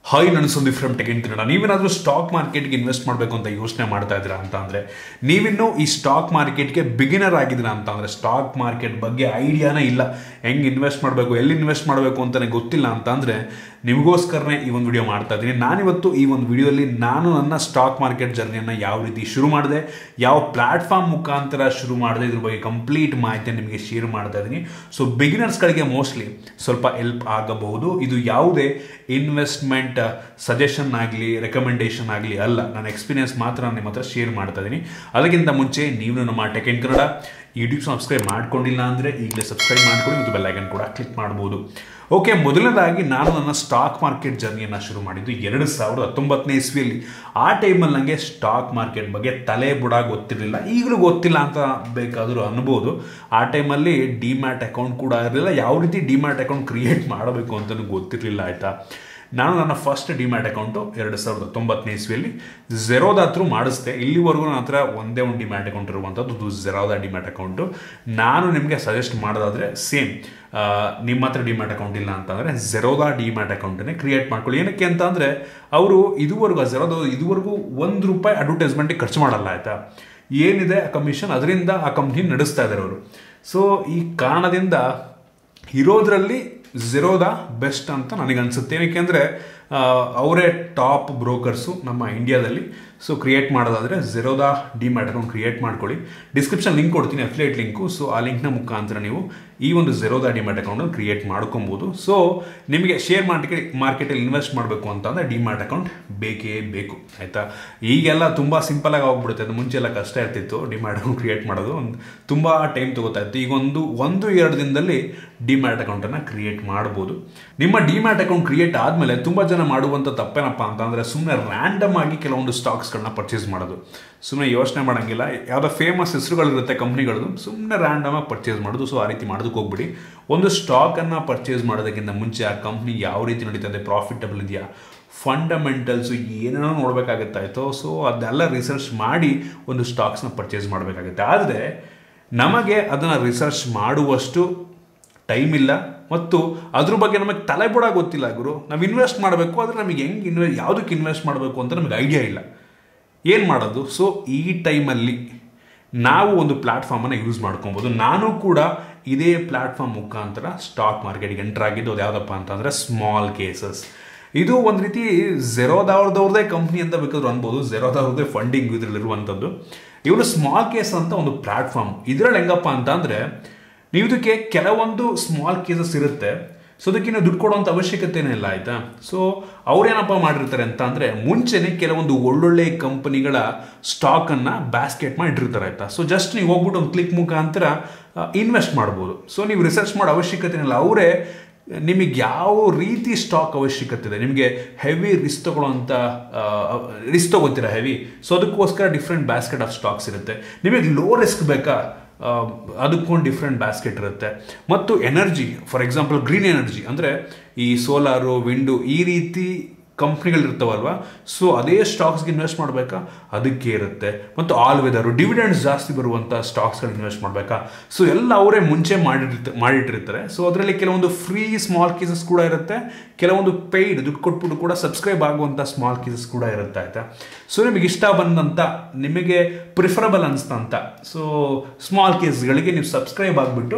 hi ನಾನು Sandeep from tech in Kannada ನೀವೇನಾದರೂ stock ಮಾರ್ಕೆಟ್ಗೆ ಇನ್ವೆಸ್ಟ್ ಮಾಡಬೇಕು ಅಂತ ಯೋಚನೆ ಮಾಡ್ತಾ ಇದ್ದೀರಾ ಅಂತ ಅಂದರೆ ನೀವಿನ್ನೂ ಈ ಸ್ಟಾಕ್ ಮಾರ್ಕೆಟ್ಗೆ ಬಿಗಿನರ್ ಆಗಿದ್ದೀರಾ ಅಂತ ಅಂದರೆ ಸ್ಟಾಕ್ ಮಾರ್ಕೆಟ್ ಬಗ್ಗೆ ಐಡಿಯಾನೇ ಇಲ್ಲ ಹೆಂಗೆ ಇನ್ವೆಸ್ಟ್ ಮಾಡಬೇಕು ಎಲ್ಲಿ ಇನ್ವೆಸ್ಟ್ ಮಾಡಬೇಕು ಅಂತಲೇ ಗೊತ್ತಿಲ್ಲ ಅಂತ ಅಂದರೆ ನಿಮಗೋಸ್ಕರನೇ ಈ ಒಂದು ವಿಡಿಯೋ ಮಾಡ್ತಾ ಇದ್ದೀನಿ ನಾನಿವತ್ತು ಈ ಒಂದು ವಿಡಿಯೋಲಿ ನಾನು ನನ್ನ ಸ್ಟಾಕ್ ಮಾರ್ಕೆಟ್ ಜರ್ನಿಯನ್ನು ಯಾವ ರೀತಿ ಶುರು ಮಾಡಿದೆ ಯಾವ ಪ್ಲಾಟ್ಫಾರ್ಮ್ ಮುಖಾಂತರ ಶುರು ಮಾಡಿದೆ ಇದ್ರ ಬಗ್ಗೆ ಕಂಪ್ಲೀಟ್ ಮಾಹಿತಿ ನಿಮಗೆ ಶೇರ್ ಮಾಡ್ತಾ ಇದ್ದೀನಿ ಸೊ ಬಿಗಿನರ್ಸ್ಗಳಿಗೆ ಮೋಸ್ಟ್ಲಿ ಸ್ವಲ್ಪ ಹೆಲ್ಪ್ ಆಗಬಹುದು ಇದು ಯಾವುದೇ ಇನ್ವೆಸ್ಟ್ಮೆಂಟ್ ಸಜೆಷನ್ ಆಗಲಿ ರೆಕಮೆಂಡೇಶನ್ ಆಗಲಿ ಅಲ್ಲ ನನ್ನ ಎಕ್ಸ್ಪೀರಿಯನ್ಸ್ ಮಾತ್ರ ನಾನು ನಿಮ್ಮ ಹತ್ರ ಶೇರ್ ಮಾಡ್ತಾ ಇದ್ದೀನಿ ಅದಕ್ಕಿಂತ ಮುಂಚೆ ನೀವು ನಮ್ಮ tech in Kannada YouTube subscribe ಮಾಡ್ಕೊಂಡಿಲ್ಲ ಅಂದರೆ ಈಗಲೇ ಸಬ್ಸ್ಕ್ರೈಬ್ ಮಾಡ್ಕೊಳ್ಳಿ ಮತ್ತು ಬೆಲ್ಲೈಕನ್ ಕೂಡ ಕ್ಲಿಕ್ ಮಾಡ್ಬೋದು ಓಕೆ ಮೊದಲನೇದಾಗಿ ನಾನು ನನ್ನ ಸ್ಟಾಕ್ ಮಾರ್ಕೆಟ್ ಜರ್ನಿಯನ್ನು ಶುರು ಮಾಡಿದ್ದು ಎರಡು ಸಾವಿರದ ಹತ್ತೊಂಬತ್ತನೇ ಇಸ್ವಿಯಲ್ಲಿ ಆ ಟೈಮಲ್ಲಿ ನನಗೆ ಸ್ಟಾಕ್ ಮಾರ್ಕೆಟ್ ಬಗ್ಗೆ ತಲೆ ಬುಡ ಗೊತ್ತಿರಲಿಲ್ಲ ಈಗಲೂ ಗೊತ್ತಿಲ್ಲ ಅಂತ ಬೇಕಾದರೂ ಅನ್ಬೋದು ಆ ಟೈಮಲ್ಲಿ ಡಿಮ್ಯಾಟ್ ಅಕೌಂಟ್ ಕೂಡ ಇರಲಿಲ್ಲ ಯಾವ ರೀತಿ ಡಿಮ್ಯಾಟ್ ಅಕೌಂಟ್ ಕ್ರಿಯೇಟ್ ಮಾಡಬೇಕು ಅಂತಲೂ ಗೊತ್ತಿರಲಿಲ್ಲ ಆಯಿತಾ ನಾನು ನನ್ನ ಫಸ್ಟ್ ಡಿಮ್ಯಾಟ್ ಅಕೌಂಟು ಎರಡು ಸಾವಿರದ ಹತ್ತೊಂಬತ್ತನೇ ಇಸ್ವಿಯಲ್ಲಿ ಝೆರೋದ ಹತ್ರ ಮಾಡಿಸ್ದೆ ಇಲ್ಲಿವರೆಗೂ ನನ್ನ ಹತ್ರ ಒಂದೇ ಒಂದು ಡಿಮ್ಯಾಟ್ ಅಕೌಂಟ್ ಇರುವಂಥದ್ದು ಇದು ಝೆರೋದ ಡಿಮ್ಯಾಟ್ ಅಕೌಂಟು ನಾನು ನಿಮಗೆ ಸಜೆಸ್ಟ್ ಮಾಡೋದಾದರೆ ಸೇಮ್ ನಿಮ್ಮ ಹತ್ರ ಡಿಮ್ಯಾಟ್ ಅಕೌಂಟ್ ಇಲ್ಲ ಅಂತಂದರೆ ಝೆರೋದಾ ಡಿಮ್ಯಾಟ್ ಅಕೌಂಟನ್ನೇ ಕ್ರಿಯೇಟ್ ಮಾಡ್ಕೊಳ್ಳಿ ಏನಕ್ಕೆ ಅಂತ ಅಂದರೆ ಅವರು ಇದುವರೆಗೂ ಆ ಝೆರೋದ ಇದುವರೆಗೂ ಒಂದು ರೂಪಾಯಿ ಅಡ್ವರ್ಟೈಸ್ಮೆಂಟ್ಗೆ ಖರ್ಚು ಮಾಡಲ್ಲ ಆಯಿತಾ ಏನಿದೆ ಆ ಕಮಿಷನ್ ಅದರಿಂದ ಆ ಕಂಪ್ನಿ ನಡೆಸ್ತಾ ಇದ್ದಾರೆ ಅವರು ಸೊ ಈ ಕಾರಣದಿಂದ ಇರೋದ್ರಲ್ಲಿ ಝೆರೋದಾ ಬೆಸ್ಟ್ ಅಂತ ನನಗೆ ಅನಿಸುತ್ತೆ ಏನಕ್ಕೆ ಅಂದರೆ ಅವರೇ ಟಾಪ್ ಬ್ರೋಕರ್ಸು ನಮ್ಮ ಇಂಡಿಯಾದಲ್ಲಿ ಸೊ ಕ್ರಿಯೇಟ್ ಮಾಡೋದಾದರೆ ಝೆರೋದಾ ಡಿಮ್ಯಾಟ್ ಅಕೌಂಟ್ ಕ್ರಿಯೇಟ್ ಮಾಡ್ಕೊಳ್ಳಿ ಡಿಸ್ಕ್ರಿಪ್ಷನ್ ಲಿಂಕ್ ಕೊಡ್ತೀನಿ ಅಫಿಲೇಟ್ ಲಿಂಕು ಸೊ ಆ ಲಿಂಕ್ನ ಮುಖಾಂತರ ನೀವು ಈ ಒಂದು ಝೆರೋದಾ ಡಿಮ್ಯಾಟ್ ಅಕೌಂಟನ್ನು ಕ್ರಿಯೇಟ್ ಮಾಡ್ಕೊಬೋದು ಸೊ ನಿಮಗೆ ಶೇರ್ ಮಾರ್ಕೆಟ್ ಮಾರ್ಕೆಟಲ್ಲಿ ಇನ್ವೆಸ್ಟ್ ಮಾಡಬೇಕು ಅಂತಂದರೆ ಡಿಮ್ಯಾಟ್ ಅಕೌಂಟ್ ಬೇಕೇ ಬೇಕು ಆಯಿತಾ ಈಗೆಲ್ಲ ತುಂಬ ಸಿಂಪಲಾಗಿ ಹೋಗ್ಬಿಡುತ್ತೆ ಅದು ಮುಂಚೆ ಎಲ್ಲ ಕಷ್ಟ ಇರ್ತಿತ್ತು ಡಿಮ್ಯಾಟ್ ಅಕೌಂಟ್ ಕ್ರಿಯೇಟ್ ಮಾಡೋದು ಒಂದು ತುಂಬ ಟೈಮ್ ತೊಗೋತಾ ಇತ್ತು ಈಗ ಒಂದು ಒಂದು ಎರಡು ದಿನದಲ್ಲಿ ಡಿಮ್ಯಾಟ್ ಅಕೌಂಟನ್ನು ಕ್ರಿಯೇಟ್ ಮಾಡ್ಬೋದು ನಿಮ್ಮ ಡಿಮ್ಯಾಟ್ ಅಕೌಂಟ್ ಕ್ರಿಯೇಟ್ ಆದಮೇಲೆ ತುಂಬ ಜನ ಮಾಡುವಂಥ ತಪ್ಪೇನಪ್ಪ ಅಂತಂದರೆ ಸುಮ್ಮನೆ ರ್ಯಾಂಡಮ್ ಆಗಿ ಕೆಲವೊಂದು ಸ್ಟಾಕ್ಸ್ಗಳನ್ನ ಪರ್ಚೇಸ್ ಮಾಡೋದು ಸುಮ್ಮನೆ ಯೋಚನೆ ಮಾಡೋಂಗಿಲ್ಲ ಯಾವುದೋ ಫೇಮಸ್ ಹೆಸರುಗಳಿರುತ್ತೆ ಕಂಪ್ನಿಗಳದ್ದು ಸುಮ್ಮನೆ ರ್ಯಾಂಡಮಾಗಿ ಪರ್ಚೇಸ್ ಮಾಡೋದು ಸೊ ಆ ರೀತಿ ಮಾಡೋದಕ್ಕೆ ಹೋಗ್ಬಿಡಿ ಒಂದು ಸ್ಟಾಕನ್ನು ಪರ್ಚೇಸ್ ಮಾಡೋದಕ್ಕಿಂತ ಮುಂಚೆ ಆ ಕಂಪ್ನಿ ಯಾವ ರೀತಿ ನಡೀತದೆ ಪ್ರಾಫಿಟಬಲ್ ಇದೆಯಾ ಫಂಡಮೆಂಟಲ್ಸು ಏನೇನೋ ನೋಡಬೇಕಾಗತ್ತಾಯ್ತು ಸೊ ಅದೆಲ್ಲ ರಿಸರ್ಚ್ ಮಾಡಿ ಒಂದು ಸ್ಟಾಕ್ಸ್ನ ಪರ್ಚೇಸ್ ಮಾಡಬೇಕಾಗುತ್ತೆ ಆದರೆ ನಮಗೆ ಅದನ್ನು ರಿಸರ್ಚ್ ಮಾಡುವಷ್ಟು ಟೈಮ್ ಇಲ್ಲ ಮತ್ತು ಅದ್ರ ಬಗ್ಗೆ ನಮಗೆ ತಲೆ ಬುಡ ಗೊತ್ತಿಲ್ಲ ಗುರು ನಾವು ಇನ್ವೆಸ್ಟ್ ಮಾಡಬೇಕು ಆದರೆ ನಮಗೆ ಹೆಂಗೆ ಇನ್ವೆ ಯಾವುದಕ್ಕೆ ಇನ್ವೆಸ್ಟ್ ಮಾಡಬೇಕು ಅಂತ ನಮಗೆ ಐಡಿಯಾ ಇಲ್ಲ ಏನು ಮಾಡೋದು ಸೊ ಈ ಟೈಮಲ್ಲಿ ನಾವು ಒಂದು ಪ್ಲ್ಯಾಟ್ಫಾರ್ಮನ್ನು ಯೂಸ್ ಮಾಡ್ಕೊಬೋದು ನಾನು ಕೂಡ ಇದೇ ಪ್ಲ್ಯಾಟ್ಫಾರ್ಮ್ ಮುಖಾಂತರ ಸ್ಟಾಕ್ ಮಾರ್ಕೆಟ್ಗೆ ಎಂಟರ್ ಆಗಿದ್ದು ಅದು ಯಾವುದಪ್ಪ ಅಂತಂದರೆ ಸ್ಮಾಲ್ ಕೇಸಸ್ ಇದು ಒಂದು ರೀತಿ ಝೆರೋದವ್ರದವ್ರದೇ ಕಂಪ್ನಿ ಅಂತ ಬೇಕಾದ್ರೂ ಅನ್ಬೋದು ಝೆರೋದವ್ರದ್ದೇ ಫಂಡಿಂಗ್ ಇದರಲ್ಲಿರುವಂಥದ್ದು ಇವರು ಸ್ಮಾಲ್ ಕೇಸ್ ಅಂತ ಒಂದು ಪ್ಲ್ಯಾಟ್ಫಾರ್ಮ್ ಇದರಲ್ಲಿ ಹೆಂಗಪ್ಪ ಅಂತ ಅಂದರೆ ನೀವು ಇದಕ್ಕೆ ಕೆಲವೊಂದು ಸ್ಮಾಲ್ ಕೇಸಸ್ ಇರುತ್ತೆ ಸೊ ಅದಕ್ಕೆ ನೀವು ದುಡ್ಡು ಕೊಡುವಂಥ ಅವಶ್ಯಕತೆನೇ ಇಲ್ಲ ಆಯಿತಾ ಸೊ ಅವ್ರೇನಪ್ಪ ಮಾಡಿರ್ತಾರೆ ಅಂತ ಅಂದರೆ ಮುಂಚೆನೇ ಕೆಲವೊಂದು ಒಳ್ಳೊಳ್ಳೆ ಕಂಪನಿಗಳ ಸ್ಟಾಕನ್ನು ಬ್ಯಾಸ್ಕೆಟ್ ಮಾಡಿ ಇಟ್ಟಿರ್ತಾರೆ ಆಯಿತಾ ಸೊ ಜಸ್ಟ್ ನೀವು ಹೋಗ್ಬಿಟ್ಟು ಒಂದು ಕ್ಲಿಕ್ ಮುಖಾಂತರ ಇನ್ವೆಸ್ಟ್ ಮಾಡ್ಬೋದು ಸೊ ನೀವು ರಿಸರ್ಚ್ ಮಾಡೋ ಅವಶ್ಯಕತೆ ಇಲ್ಲ ಅವರೇ ನಿಮಗೆ ಯಾವ ರೀತಿ ಸ್ಟಾಕ್ ಅವಶ್ಯಕತೆ ಇದೆ ನಿಮಗೆ ಹೆವಿ ರಿಸ್ಕ್ ತಗೊಳ್ಳೋಂಥ ರಿಸ್ಕ್ ತಗೋತೀರಾ ಹೆವಿ ಸೊ ಅದಕ್ಕೋಸ್ಕರ ಡಿಫ್ರೆಂಟ್ ಬ್ಯಾಸ್ಕೆಟ್ ಆಫ್ ಸ್ಟಾಕ್ಸ್ ಇರುತ್ತೆ ನಿಮಗೆ ಲೋ ರಿಸ್ಕ್ ಬೇಕಾ ಅದಕ್ಕೊಂದು ಡಿಫ್ರೆಂಟ್ ಬ್ಯಾಸ್ಕೆಟ್ ಇರುತ್ತೆ ಮತ್ತು energy for example green energy ಅಂದರೆ ಈ ಸೋಲಾರು ವಿಂಡು ಈ ರೀತಿ ಕಂಪ್ನಿಗಳಿರ್ತಾವಲ್ವ ಸೊ ಅದೇ ಸ್ಟಾಕ್ಸ್ಗೆ ಇನ್ವೆಸ್ಟ್ ಮಾಡಬೇಕಾ ಅದಕ್ಕೆ ಇರುತ್ತೆ ಮತ್ತು ಆಲ್ ವೆದರು ಡಿವಿಡೆಂಡ್ಸ್ ಜಾಸ್ತಿ ಬರುವಂಥ ಸ್ಟಾಕ್ಸ್ಗಳು ಇನ್ವೆಸ್ಟ್ ಮಾಡಬೇಕಾ ಸೊ ಎಲ್ಲ ಅವರೇ ಮುಂಚೆ ಮಾಡಿರ್ತ ಮಾಡಿಟ್ಟಿರ್ತಾರೆ ಸೊ ಅದರಲ್ಲಿ ಕೆಲವೊಂದು ಫ್ರೀ ಸ್ಮಾಲ್ ಕೇಸಸ್ ಕೂಡ ಇರುತ್ತೆ ಕೆಲವೊಂದು ಪೇಯ್ಡ್ ದುಡ್ಡು ಕೊಟ್ಬಿಟ್ಟು ಕೂಡ ಸಬ್ಸ್ಕ್ರೈಬ್ ಆಗುವಂಥ ಸ್ಮಾಲ್ ಕೇಸಸ್ ಕೂಡ ಇರುತ್ತೆ ಆಯಿತಾ ಸೊ ನಿಮಗೆ ಇಷ್ಟ ಬಂದಂಥ ನಿಮಗೆ ಪ್ರಿಫರಬಲ್ ಅನಿಸ್ತಂಥ ಸೊ ಸ್ಮಾಲ್ ಕೇಸ್ಗಳಿಗೆ ನೀವು ಸಬ್ಸ್ಕ್ರೈಬ್ ಆಗಿಬಿಟ್ಟು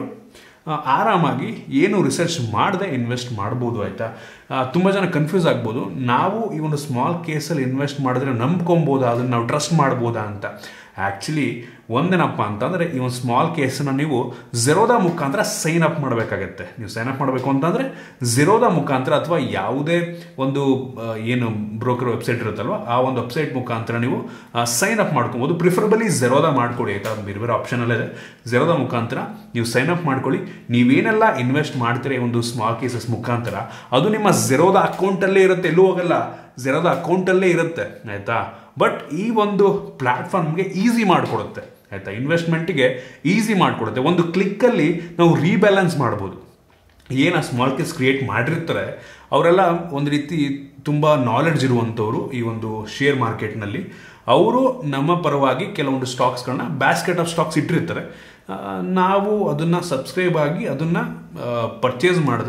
ಆರಾಮಾಗಿ ಏನು ರಿಸರ್ಚ್ ಮಾಡದೆ ಇನ್ವೆಸ್ಟ್ ಮಾಡ್ಬೋದು ಆಯಿತಾ ತುಂಬ ಜನ ಕನ್ಫ್ಯೂಸ್ ಆಗ್ಬೋದು ನಾವು ಈ ಒಂದು ಸ್ಮಾಲ್ ಕೇಸಲ್ಲಿ ಇನ್ವೆಸ್ಟ್ ಮಾಡಿದ್ರೆ ನಂಬ್ಕೊಬೋದಾ ಅದನ್ನು ನಾವು ಟ್ರಸ್ಟ್ ಮಾಡ್ಬೋದಾ ಅಂತ ಆ್ಯಕ್ಚುಲಿ ಒಂದೇನಪ್ಪ ಅಂತಂದರೆ ಈ ಒಂದು ಸ್ಮಾಲ್ ಕೇಸನ್ನು ನೀವು ಝೆರೋದ ಮುಖಾಂತರ ಸೈನ್ ಅಪ್ ಮಾಡಬೇಕಾಗತ್ತೆ ನೀವು ಸೈನ್ ಅಪ್ ಮಾಡಬೇಕು ಅಂತಂದರೆ ಝೆರೋದ ಮುಖಾಂತರ ಅಥವಾ ಯಾವುದೇ ಒಂದು ಏನು ಬ್ರೋಕರ್ ವೆಬ್ಸೈಟ್ ಇರುತ್ತಲ್ವ ಆ ಒಂದು ವೆಬ್ಸೈಟ್ ಮುಖಾಂತರ ನೀವು ಸೈನ್ ಅಪ್ ಮಾಡ್ಕೊಬೋದು ಪ್ರಿಫರಬಲಿ ಝೆರೋದ ಮಾಡ್ಕೊಳ್ಳಿ ಆಯಿತಾ ಬೇರೆ ಬೇರೆ ಆಪ್ಷನಲ್ಲಿದೆ ಝೆರೋದ ಮುಖಾಂತರ ನೀವು ಸೈನ್ ಅಪ್ ಮಾಡ್ಕೊಳ್ಳಿ ನೀವೇನೆಲ್ಲ ಇನ್ವೆಸ್ಟ್ ಮಾಡ್ತೀರಾ ಒಂದು ಸ್ಮಾಲ್ ಕೇಸಸ್ ಮುಖಾಂತರ ಅದು ನಿಮ್ಮ ಝೆರೋದ ಅಕೌಂಟಲ್ಲೇ ಇರುತ್ತೆ ಎಲ್ಲೂ ಹೋಗಲ್ಲ ಝೆರೋದ ಅಕೌಂಟಲ್ಲೇ ಇರುತ್ತೆ ಆಯಿತಾ ಬಟ್ ಈ ಒಂದು ಪ್ಲ್ಯಾಟ್ಫಾರ್ಮ್ಗೆ ಈಸಿ ಮಾಡಿಕೊಡುತ್ತೆ ಆಯಿತಾ ಇನ್ವೆಸ್ಟ್ಮೆಂಟಿಗೆ ಈಸಿ ಮಾಡಿಕೊಡುತ್ತೆ ಒಂದು ಕ್ಲಿಕ್ಕಲ್ಲಿ ನಾವು ರೀಬ್ಯಾಲೆನ್ಸ್ ಮಾಡ್ಬೋದು ಏನು ಆ ಸ್ಮಾಲ್ ಕೇಸ್ ಕ್ರಿಯೇಟ್ ಮಾಡಿರ್ತಾರೆ ಅವರೆಲ್ಲ ಒಂದು ರೀತಿ ತುಂಬ ನಾಲೆಡ್ಜ್ ಇರುವಂಥವ್ರು ಈ ಒಂದು ಶೇರ್ ಮಾರ್ಕೆಟ್ನಲ್ಲಿ ಅವರು ನಮ್ಮ ಪರವಾಗಿ ಕೆಲವೊಂದು ಸ್ಟಾಕ್ಸ್ಗಳನ್ನ ಬ್ಯಾಸ್ಕೆಟ್ ಆಫ್ ಸ್ಟಾಕ್ಸ್ ಇಟ್ಟಿರ್ತಾರೆ ನಾವು ಅದನ್ನು ಸಬ್ಸ್ಕ್ರೈಬ್ ಆಗಿ ಅದನ್ನು ಪರ್ಚೇಸ್ ಮಾಡಿದ್ರೆ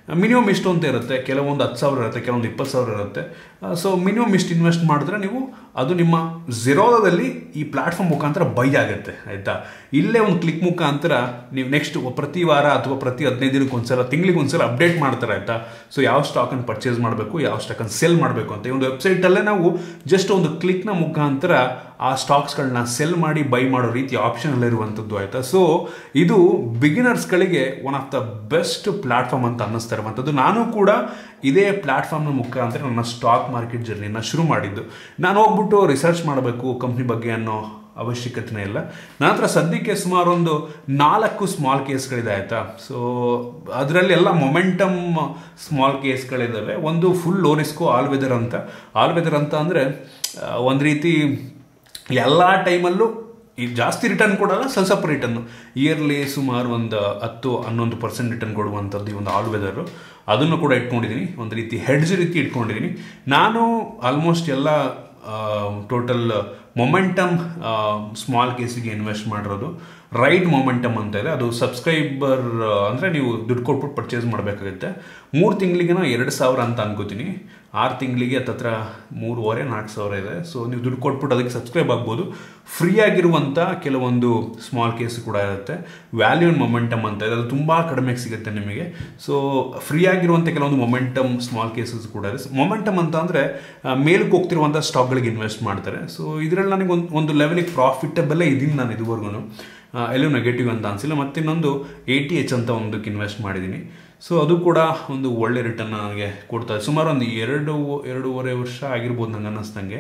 ಮಿನಿಮಮ್ ಇಷ್ಟು ಅಂತ ಇರುತ್ತೆ ಕೆಲವೊಂದು ಹತ್ತು ಸಾವಿರ ಇರುತ್ತೆ ಕೆಲವೊಂದು ಇಪ್ಪತ್ತು ಸಾವಿರ ಇರುತ್ತೆ ಸೊ ಮಿನಿಮಮ್ ಇಷ್ಟು ಇನ್ವೆಸ್ಟ್ ಮಾಡಿದ್ರೆ ನೀವು ಅದು ನಿಮ್ಮ ಝೆರೋದಲ್ಲಿ ಈ ಪ್ಲಾಟ್ಫಾರ್ಮ್ ಮುಖಾಂತರ ಬೈ ಆಗುತ್ತೆ ಆಯಿತಾ ಇಲ್ಲೇ ಒಂದು ಕ್ಲಿಕ್ ಮುಖಾಂತರ ನೀವು ನೆಕ್ಸ್ಟ್ ಪ್ರತಿ ವಾರ ಅಥವಾ ಪ್ರತಿ ಹದಿನೈದು ದಿನಕ್ಕೆ ಒಂದ್ಸಲ ತಿಂಗಳಿಗೆ ಒಂದ್ಸಲ ಅಪ್ಡೇಟ್ ಮಾಡ್ತಾರೆ ಆಯಿತಾ ಸೊ ಯಾವ ಸ್ಟಾಕನ್ನು ಪರ್ಚೇಸ್ ಮಾಡಬೇಕು ಯಾವ ಸ್ಟಾಕನ್ನು ಸೆಲ್ ಮಾಡಬೇಕು ಅಂತ ಈ ಒಂದು ವೆಬ್ಸೈಟಲ್ಲೇ ನಾವು ಜಸ್ಟ್ ಒಂದು ಕ್ಲಿಕ್ನ ಮುಖಾಂತರ ಆ ಸ್ಟಾಕ್ಸ್ಗಳನ್ನ ಸೆಲ್ ಮಾಡಿ ಬೈ ಮಾಡೋ ರೀತಿ ಆಪ್ಷನ್ ಇರುವಂಥದ್ದು ಆಯಿತಾ ಸೊ ಇದು ಬಿಗಿನರ್ಸ್ಗಳಿಗೆ one of the best platform ಅಂತ ಅನ್ನಿಸ್ತಾ ಇರುವಂಥದ್ದು ನಾನು ಕೂಡ ಇದೇ ಪ್ಲಾಟ್ಫಾರ್ಮ್ನ ಮುಖಾಂತರ ನನ್ನ ಸ್ಟಾಕ್ ಮಾರ್ಕೆಟ್ ಜರ್ನಿನ ಶುರು ಮಾಡಿದ್ದು ನಾನು ಹೋಗ್ಬಿಟ್ಟು ರಿಸರ್ಚ್ ಮಾಡಬೇಕು ಕಂಪ್ನಿ ಬಗ್ಗೆ ಅನ್ನೋ ಅವಶ್ಯಕತೆನೇ ಇಲ್ಲ ನನ್ನ ಹತ್ರ ಸದ್ಯಕ್ಕೆ ಸುಮಾರು ಒಂದು ನಾಲ್ಕು ಸ್ಮಾಲ್ ಕೇಸ್ಗಳಿದೆ ಆಯಿತಾ ಸೊ ಅದರಲ್ಲಿ ಎಲ್ಲ ಮೊಮೆಂಟಮ್ ಸ್ಮಾಲ್ ಕೇಸ್ಗಳಿದ್ದಾವೆ ಒಂದು full low risk all weather ಅಂತ ಆಲ್ ವೆದರ್ ಅಂತ ಅಂದರೆ ಒಂದು ರೀತಿ ಎಲ್ಲ ಟೈಮಲ್ಲೂ ಈಗ ಜಾಸ್ತಿ ರಿಟರ್ನ್ ಕೊಡಲ್ಲ ಸ್ವಲ್ಪ ಸ್ವಲ್ಪ ರಿಟರ್ನ್ ಇಯರ್ಲಿ ಸುಮಾರು ಒಂದು ಹತ್ತು ಹನ್ನೊಂದು ಪರ್ಸೆಂಟ್ ರಿಟರ್ನ್ ಕೊಡುವಂಥದ್ದು ಈ ಒಂದು ಆಲ್ ವೆದರು ಅದನ್ನು ಕೂಡ ಇಟ್ಕೊಂಡಿದ್ದೀನಿ ಒಂದು ರೀತಿ ಹೆಡ್ಜ್ ರೀತಿ ಇಟ್ಕೊಂಡಿದ್ದೀನಿ ನಾನು ಆಲ್ಮೋಸ್ಟ್ ಎಲ್ಲ ಟೋಟಲ್ ಮೊಮೆಂಟಮ್ ಸ್ಮಾಲ್ ಕೇಸಿಗೆ ಇನ್ವೆಸ್ಟ್ ಮಾಡಿರೋದು ರೈಡ್ ಮೊಮೆಂಟಮ್ ಅಂತ ಇದೆ ಅದು ಸಬ್ಸ್ಕ್ರೈಬರ್ ಅಂದರೆ ನೀವು ದುಡ್ಡು ಕೊಟ್ಬಿಟ್ಟು ಪರ್ಚೇಸ್ ಮಾಡಬೇಕಾಗುತ್ತೆ ಮೂರು ತಿಂಗಳಿಗೆ ಎರಡು ಸಾವಿರ ಅಂತ ಅನ್ಕೋತೀನಿ ಆರು ತಿಂಗಳಿಗೆ ಹತ್ತತ್ರ ಮೂರುವರೆ ನಾಲ್ಕು ಸಾವಿರ ಇದೆ ಸೊ ನೀವು ದುಡ್ಡು ಕೊಟ್ಬಿಟ್ಟು ಅದಕ್ಕೆ ಸಬ್ಸ್ಕ್ರೈಬ್ ಆಗ್ಬೋದು ಫ್ರೀ ಆಗಿರುವಂಥ ಕೆಲವೊಂದು ಸ್ಮಾಲ್ ಕೇಸ್ ಕೂಡ ಇರುತ್ತೆ ವ್ಯಾಲ್ಯೂ ಅಂಡ್ ಮೊಮೆಂಟಮ್ ಅಂತ ಇದೆ ಅದು ತುಂಬ ಕಡಿಮೆಗೆ ಸಿಗುತ್ತೆ ನಿಮಗೆ ಸೊ ಫ್ರೀ ಆಗಿರುವಂಥ ಕೆಲವೊಂದು ಮೊಮೆಂಟಮ್ ಸ್ಮಾಲ್ ಕೇಸಸ್ ಕೂಡ ಇದೆ ಮೊಮೆಂಟಮ್ ಅಂತ ಅಂದರೆ ಮೇಲಕ್ಕೆ ಹೋಗ್ತಿರುವಂಥ ಸ್ಟಾಕ್ಗಳಿಗೆ ಇನ್ವೆಸ್ಟ್ ಮಾಡ್ತಾರೆ ಸೊ ಇದರಲ್ಲಿ ನನಗೆ ಒಂದು ಒಂದು ಲೆವೆಲಿಗೆ ಪ್ರಾಫಿಟಬಲ್ಲೇ ಇದ್ದೀನಿ ನಾನು ಇದುವರೆಗೂ ಎಲ್ಲೂ ನೆಗೆಟಿವ್ ಅಂತ ಅನಿಸಿಲ್ಲ ಮತ್ತಿನ್ನೊಂದು ಎ ಟಿ ಎಚ್ ಅಂತ ಒಂದಕ್ಕೆ ಇನ್ವೆಸ್ಟ್ ಮಾಡಿದ್ದೀನಿ ಸೊ ಅದು ಕೂಡ ಒಂದು ಒಳ್ಳೆ ರಿಟರ್ನ್ ನನಗೆ ಕೊಡ್ತಾರೆ ಸುಮಾರು ಒಂದು ಎರಡು ಎರಡೂವರೆ ವರ್ಷ ಆಗಿರ್ಬೋದು ನಂಗೆ ಅನ್ನಿಸ್ದಂಗೆ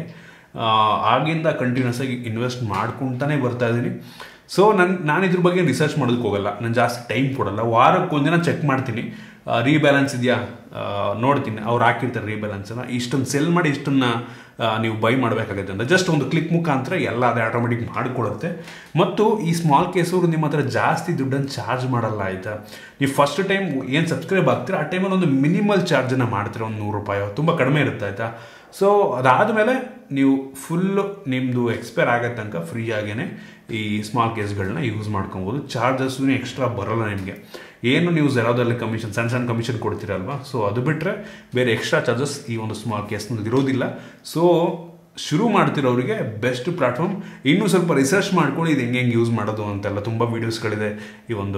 ಆಗಿಂದ ಕಂಟಿನ್ಯೂಸ್ ಆಗಿ ಇನ್ವೆಸ್ಟ್ ಮಾಡ್ಕೊತಾನೆ ಬರ್ತಾ ಇದ್ದೀನಿ ಸೊ ನನ್ನ ನಾನು ಇದ್ರ ಬಗ್ಗೆ ರಿಸರ್ಚ್ ಮಾಡೋದಕ್ಕೆ ಹೋಗಲ್ಲ ನಾನು ಜಾಸ್ತಿ ಟೈಮ್ ಕೊಡಲ್ಲ ವಾರಕ್ಕೆ ಒಂದಿನ ಚೆಕ್ ಮಾಡ್ತೀನಿ ರೀಬ್ಯಾಲೆನ್ಸ್ ಇದೆಯಾ ನೋಡ್ತೀನಿ ಅವ್ರು ಹಾಕಿರ್ತಾರೆ ರೀಬ್ಯಾಲೆನ್ಸನ್ನ ಇಷ್ಟೊಂದು ಸೆಲ್ ಮಾಡಿ ಇಷ್ಟನ್ನು ನೀವು ಬೈ ಮಾಡಬೇಕಾಗುತ್ತೆ ಅಂತ ಜಸ್ಟ್ ಒಂದು ಕ್ಲಿಕ್ ಮುಖಾಂತರ ಎಲ್ಲ ಅದೇ ಆಟೋಮೆಟಿಕ್ ಮಾಡಿಕೊಡುತ್ತೆ ಮತ್ತು ಈ ಸ್ಮಾಲ್ ಕೇಸವರು ನಿಮ್ಮ ಹತ್ರ ಜಾಸ್ತಿ ದುಡ್ಡನ್ನು ಚಾರ್ಜ್ ಮಾಡಲ್ಲ ಆಯಿತಾ ನೀವು ಫಸ್ಟ್ ಟೈಮ್ ಏನು ಸಬ್ಸ್ಕ್ರೈಬ್ ಆಗ್ತೀರ ಆ ಟೈಮಲ್ಲಿ ಒಂದು ಮಿನಿಮಲ್ ಚಾರ್ಜನ್ನು ಮಾಡ್ತೀರ ಒಂದು ನೂರು ರೂಪಾಯಿ ತುಂಬ ಕಡಿಮೆ ಇರುತ್ತೆ ಆಯಿತಾ ಸೊ ಅದಾದಮೇಲೆ ನೀವು ಫುಲ್ಲು ನಿಮ್ಮದು ಎಕ್ಸ್ಪೈರ್ ಆಗೋ ತನಕ ಫ್ರೀ ಆಗೇ ಈ ಸ್ಮಾಲ್ ಕೇಸ್ಗಳನ್ನ ಯೂಸ್ ಮಾಡ್ಕೊಬೋದು ಚಾರ್ಜಸ್ಸು ಎಕ್ಸ್ಟ್ರಾ ಬರೋಲ್ಲ ನಿಮಗೆ ಏನು ನೀವು ಝೆರೋದಲ್ಲಿ ಕಮಿಷನ್ ಸಣ್ಣ ಸಣ್ಣ ಕಮಿಷನ್ ಕೊಡ್ತೀರಲ್ವಾ ಸೊ ಅದು ಬಿಟ್ಟರೆ ಬೇರೆ ಎಕ್ಸ್ಟ್ರಾ ಚಾರ್ಜಸ್ ಈ ಒಂದು ಸ್ಮಾಲ್ ಕೇಸ್ನಲ್ಲಿ ಇರೋದಿಲ್ಲ ಸೊ ಶುರು ಮಾಡ್ತಿರೋರಿಗೆ ಬೆಸ್ಟ್ ಪ್ಲಾಟ್ಫಾರ್ಮ್ ಇನ್ನೂ ಸ್ವಲ್ಪ ರಿಸರ್ಚ್ ಮಾಡ್ಕೊಂಡು ಇದು ಹೆಂಗೆ ಹೆಂಗೆ ಯೂಸ್ ಮಾಡೋದು ಅಂತೆಲ್ಲ ತುಂಬ ವೀಡಿಯೋಸ್ಗಳಿದೆ ಈ ಒಂದು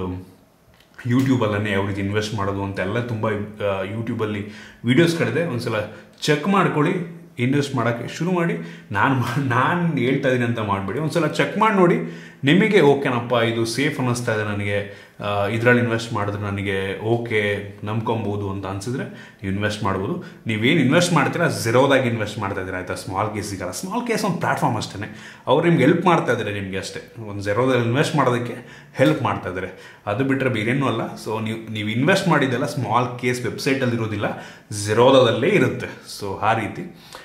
ಯೂಟ್ಯೂಬಲ್ಲೇ ಯಾವ ರೀತಿ ಇನ್ವೆಸ್ಟ್ ಮಾಡೋದು ಅಂತೆಲ್ಲ ತುಂಬ ಯೂಟ್ಯೂಬಲ್ಲಿ ವೀಡಿಯೋಸ್ಗಳಿದೆ ಒಂದ್ಸಲ ಚೆಕ್ ಮಾಡ್ಕೊಳ್ಳಿ ಇನ್ವೆಸ್ಟ್ ಮಾಡೋಕ್ಕೆ ಶುರು ಮಾಡಿ ನಾನು ನಾನು ಹೇಳ್ತಾ ಇದ್ದೀನಿ ಅಂತ ಮಾಡಬೇಡಿ ಒಂದ್ಸಲ ಚೆಕ್ ಮಾಡಿ ನೋಡಿ ನಿಮಗೆ ಓಕೆನಪ್ಪ ಇದು ಸೇಫ್ ಅನ್ನಿಸ್ತಾ ಇದೆ ನನಗೆ ಇದರಲ್ಲಿ ಇನ್ವೆಸ್ಟ್ ಮಾಡಿದ್ರೆ ನನಗೆ ಓಕೆ ನಂಬ್ಕೊಬೋದು ಅಂತ ಅನಿಸಿದ್ರೆ ನೀವು ಇನ್ವೆಸ್ಟ್ ಮಾಡ್ಬೋದು ನೀವೇನು ಇನ್ವೆಸ್ಟ್ ಮಾಡ್ತೀರಾ ಝೆರೋದಾಗಿ ಇನ್ವೆಸ್ಟ್ ಮಾಡ್ತಾ ಇದ್ದೀರಾ ಆಯಿತಾ ಸ್ಮಾಲ್ ಕೇಸಿಗಲ್ಲ ಸ್ಮಾಲ್ ಕೇಸ್ ಒಂದು ಪ್ಲಾಟ್ಫಾರ್ಮ್ ಅಷ್ಟೇ ಅವ್ರು ನಿಮ್ಗೆ ಹೆಲ್ಪ್ ಮಾಡ್ತಾ ಇದ್ದಾರೆ ನಿಮಗೆ ಅಷ್ಟೇ ಒಂದು ಝೆರೋದಲ್ಲಿ ಇನ್ವೆಸ್ಟ್ ಮಾಡೋದಕ್ಕೆ ಹೆಲ್ಪ್ ಮಾಡ್ತಾ ಇದ್ದಾರೆ ಅದು ಬಿಟ್ಟರೆ ಬೇರೇನೂ ಅಲ್ಲ ಸೊ ನೀವು ನೀವು ಇನ್ವೆಸ್ಟ್ ಮಾಡಿದ್ದೆಲ್ಲ ಸ್ಮಾಲ್ ಕೇಸ್ ವೆಬ್ಸೈಟಲ್ಲಿ ಇರೋದಿಲ್ಲ ಝೆರೋದಲ್ಲೇ ಇರುತ್ತೆ ಸೊ ಆ ರೀತಿ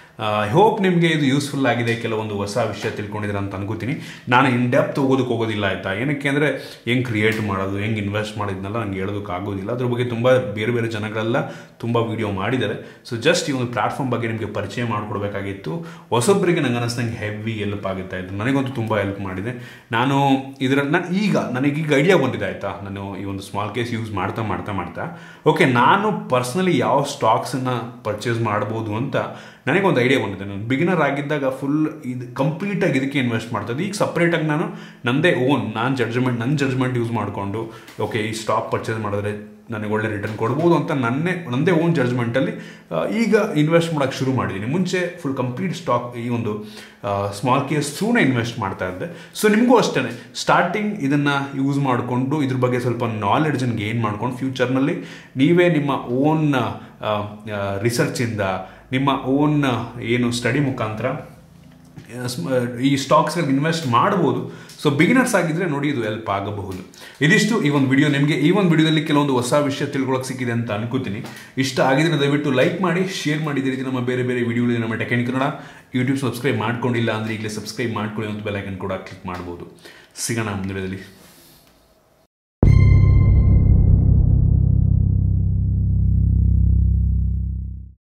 ಐ ಹೋಪ್ ನಿಮಗೆ ಇದು ಯೂಸ್ಫುಲ್ ಆಗಿದೆ ಕೆಲವೊಂದು ಹೊಸ ವಿಷಯ ತಿಳ್ಕೊಂಡಿದ್ದೀರ ಅಂತ ಅನ್ಕೋತೀನಿ ನಾನು ಇನ್ ಡೆಪ್ತ್ ಹೋಗೋದಕ್ಕೆ ಹೋಗೋದಿಲ್ಲ ಆಯಿತಾ ಏನಕ್ಕೆ ಅಂದರೆ ಹೆಂಗೆ ಕ್ರಿಯೇಟ್ ಮಾಡೋದು ಹೆಂಗೆ ಇನ್ವೆಸ್ಟ್ ಮಾಡೋದನ್ನೆಲ್ಲ ನಂಗೆ ಹೇಳೋದಕ್ಕೆ ಆಗೋದಿಲ್ಲ ಅದ್ರ ಬಗ್ಗೆ ತುಂಬ ಬೇರೆ ಬೇರೆ ಜನಗಳೆಲ್ಲ ತುಂಬ ವಿಡಿಯೋ ಮಾಡಿದ್ದಾರೆ ಸೊ ಜಸ್ಟ್ ಈ ಒಂದು ಪ್ಲಾಟ್ಫಾರ್ಮ್ ಬಗ್ಗೆ ನಿಮಗೆ ಪರಿಚಯ ಮಾಡಿಕೊಡ್ಬೇಕಾಗಿತ್ತು ಹೊಸೊಬ್ಬರಿಗೆ ನಂಗೆ ಅನ್ನಿಸ್ದಂಗೆ ಹೆವಿ ಹೆಲ್ಪ್ ಆಗುತ್ತೆ ಇದು ನನಗಂತೂ ತುಂಬ ಹೆಲ್ಪ್ ಮಾಡಿದೆ ನಾನು ಇದರ ನಾನು ಈಗ ನನಗೀಗ ಐಡಿಯಾ ಬಂದಿದೆ ಆಯಿತಾ ನಾನು ಈ ಒಂದು ಸ್ಮಾಲ್ ಕೇಸ್ ಯೂಸ್ ಮಾಡ್ತಾ ಮಾಡ್ತಾ ಮಾಡ್ತಾ ಓಕೆ ನಾನು ಪರ್ಸ್ನಲಿ ಯಾವ ಸ್ಟಾಕ್ಸನ್ನು ಪರ್ಚೇಸ್ ಮಾಡ್ಬೋದು ಅಂತ ನನಗೊಂದು ಐಡಿಯಾ ಬಂದಿದೆ ನಾನು ಬಿಗಿನರ್ ಆಗಿದ್ದಾಗ ಫುಲ್ ಇದು ಕಂಪ್ಲೀಟಾಗಿ ಇದಕ್ಕೆ ಇನ್ವೆಸ್ಟ್ ಮಾಡ್ತದೆ ಈಗ ಸಪ್ರೇಟಾಗಿ ನಾನು ನನ್ನದೇ ಓನ್ ನಾನು ಜಡ್ಜ್ಮೆಂಟ್ ನನ್ನ ಜಡ್ಜ್ಮೆಂಟ್ ಯೂಸ್ ಮಾಡಿಕೊಂಡು ಓಕೆ ಈ ಸ್ಟಾಕ್ ಪರ್ಚೇಸ್ ಮಾಡಿದ್ರೆ ನನಗೆ ಒಳ್ಳೆ ರಿಟರ್ನ್ ಕೊಡ್ಬೋದು ಅಂತ ನನ್ನೇ ನನ್ನದೇ ಓನ್ ಜಡ್ಜ್ಮೆಂಟಲ್ಲಿ ಈಗ ಇನ್ವೆಸ್ಟ್ ಮಾಡೋಕ್ಕೆ ಶುರು ಮಾಡಿದ್ದೀನಿ ಮುಂಚೆ ಫುಲ್ ಕಂಪ್ಲೀಟ್ ಸ್ಟಾಕ್ ಈ ಒಂದು ಸ್ಮಾಲ್ ಕೇಸ್ ಥ್ರೂನೇ ಇನ್ವೆಸ್ಟ್ ಮಾಡ್ತಾ ಇದ್ದೆ ಸೊ ನಿಮಗೂ ಅಷ್ಟೇ ಸ್ಟಾರ್ಟಿಂಗ್ ಇದನ್ನು ಯೂಸ್ ಮಾಡಿಕೊಂಡು ಇದ್ರ ಬಗ್ಗೆ ಸ್ವಲ್ಪ ನಾಲೆಡ್ಜನ್ನು ಗೇನ್ ಮಾಡ್ಕೊಂಡು ಫ್ಯೂಚರ್ನಲ್ಲಿ ನೀವೇ ನಿಮ್ಮ ಓನ್ ರಿಸರ್ಚಿಂದ ನಿಮ್ಮ ಓನ್ ಏನು ಸ್ಟಡಿ ಮುಖಾಂತರ ಈ ಸ್ಟಾಕ್ಸ್ಗಳಿಗೆ ಇನ್ವೆಸ್ಟ್ ಮಾಡ್ಬೋದು ಸೊ ಬಿಗಿನರ್ಸ್ ಆಗಿದ್ರೆ ನೋಡಿ ಇದು ಹೆಲ್ಪ್ ಆಗಬಹುದು ಇದಿಷ್ಟು ಈ ಒಂದು ವಿಡಿಯೋ ನಿಮಗೆ ಈ ಒಂದು ವಿಡಿಯೋದಲ್ಲಿ ಕೆಲವೊಂದು ಹೊಸ ವಿಷಯ ತಿಳ್ಕೊಳಕ್ಕೆ ಸಿಕ್ಕಿದೆ ಅಂತ ಅನ್ಕೋತೀನಿ ಇಷ್ಟ ಆಗಿದ್ರೆ ದಯವಿಟ್ಟು ಲೈಕ್ ಮಾಡಿ ಶೇರ್ ಮಾಡಿ ಇದೇ ರೀತಿ ನಮ್ಮ ಬೇರೆ ಬೇರೆ ವಿಡಿಯೋಗಳಿದೆ ನಮ್ಮ ಟೆಕ್ನಿಕ್ ಕನ್ನಡ ಯೂಟ್ಯೂಬ್ ಸಬ್ಸ್ಕ್ರೈಬ್ ಮಾಡ್ಕೊಂಡಿಲ್ಲ ಅಂದರೆ ಈಗಲೇ ಸಬ್ಸ್ಕ್ರೈಬ್ ಮಾಡ್ಕೊಳ್ಳಿ ಅಂತ ಬೆಲ್ ಐಕನ್ ಕೂಡ ಕ್ಲಿಕ್ ಮಾಡ್ಬೋದು ಸಿಗೋಣ ಮುಂದಿನದಲ್ಲಿ